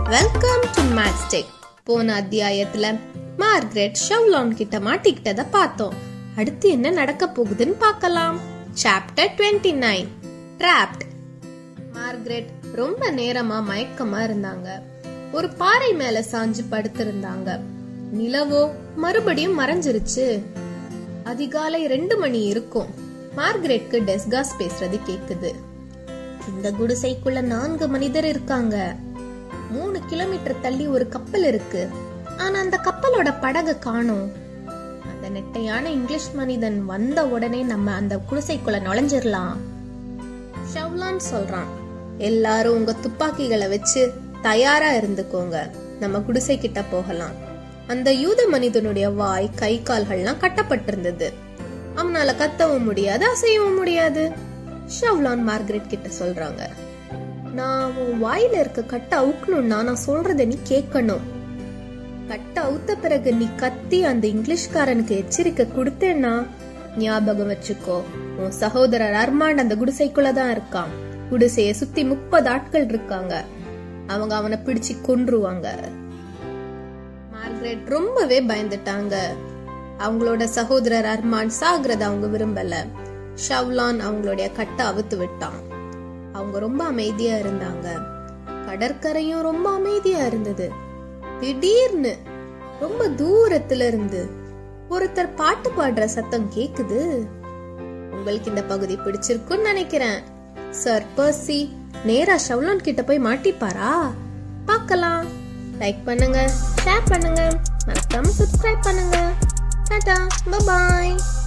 welcome to மேட்ஸ்டேக் போன அத்தியாயத்துல Margaret ஷவ்லான் கிட்ட மாட்டிக்கிட்டத பார்த்தோம் அடுத்து என்ன நடக்க போகுதுன்னு பார்க்கலாம் சாப்டர் 29 நைன் ட்ராப்ட் மார்க்ரெட் ரொம்ப நேரமா மயக்கமா இருந்தாங்க ஒரு பாறை மேல சாஞ்சு படுத்திருந்தாங்க நிலவோ மறுபடியும் மறைஞ்சிருச்சு அதிகாலை ரெண்டு மணி இருக்கும் மார்கரெட்க்கு டெஸ்காஸ் பேசுறது கேக்குது இந்த குடிசைக்குள்ள நான்கு மனிதர் இருக்காங்க மூணு கிலோமீட்டர் தள்ளி ஒரு கப்பல் இருக்கு ஆனா அந்த கப்பலோட படகு காணோம் அந்த நெட்டையான இங்கிலீஷ் மனிதன் வந்த உடனே நம்ம அந்த குடிசைக்குள்ள நுழைஞ்சிரலாம் ஷவ்லான் சொல்றான் எல்லாரும் உங்க துப்பாக்கிகளை வச்சு தயாரா இருந்துக்கோங்க நம்ம குடிசை கிட்ட போகலாம் அந்த யூத மனிதனுடைய வாய் கை கால்கள்லாம் கட்டப்பட்டிருந்தது அவனால கத்தவும் முடியாது அசையவும் முடியாது ஷவ்லான் மார்கரெட் கிட்ட சொல்றாங்க நான் உன் வாயில இருக்க கட்டை அவுக்கணும்னா நான் சொல்றத நீ கேட்கணும் கட்டை அவுத்த பிறகு நீ கத்தி அந்த இங்கிலீஷ்காரனுக்கு எச்சரிக்கை கொடுத்தேன்னா ஞாபகம் வச்சுக்கோ உன் சகோதரர் அர்மாண்ட் அந்த குடிசைக்குள்ளதான் இருக்கான் குடிசைய சுத்தி முப்பது ஆட்கள் இருக்காங்க அவங்க அவனை பிடிச்சு கொன்றுவாங்க மார்கரெட் ரொம்பவே பயந்துட்டாங்க அவங்களோட சகோதரர் அர்மான் சாகுறத அவங்க விரும்பல ஷவ்லான் அவங்களுடைய கட்டை அவுத்து விட்டான் அவங்க ரொம்ப அமைதியா இருந்தாங்க கடற்கரையும் ரொம்ப அமைதியா இருந்தது திடீர்னு ரொம்ப தூரத்துல இருந்து ஒருத்தர் பாட்டு பாடுற சத்தம் கேக்குது உங்களுக்கு இந்த பகுதி பிடிச்சிருக்குன்னு நினைக்கிறேன் சார் பர்சி நேரா ஷவ்லான் கிட்ட போய் மாட்டிப்பாரா பார்க்கலாம் லைக் பண்ணுங்க ஷேர் பண்ணுங்க மறக்காம சப்ஸ்கிரைப் பண்ணுங்க டாடா பாய்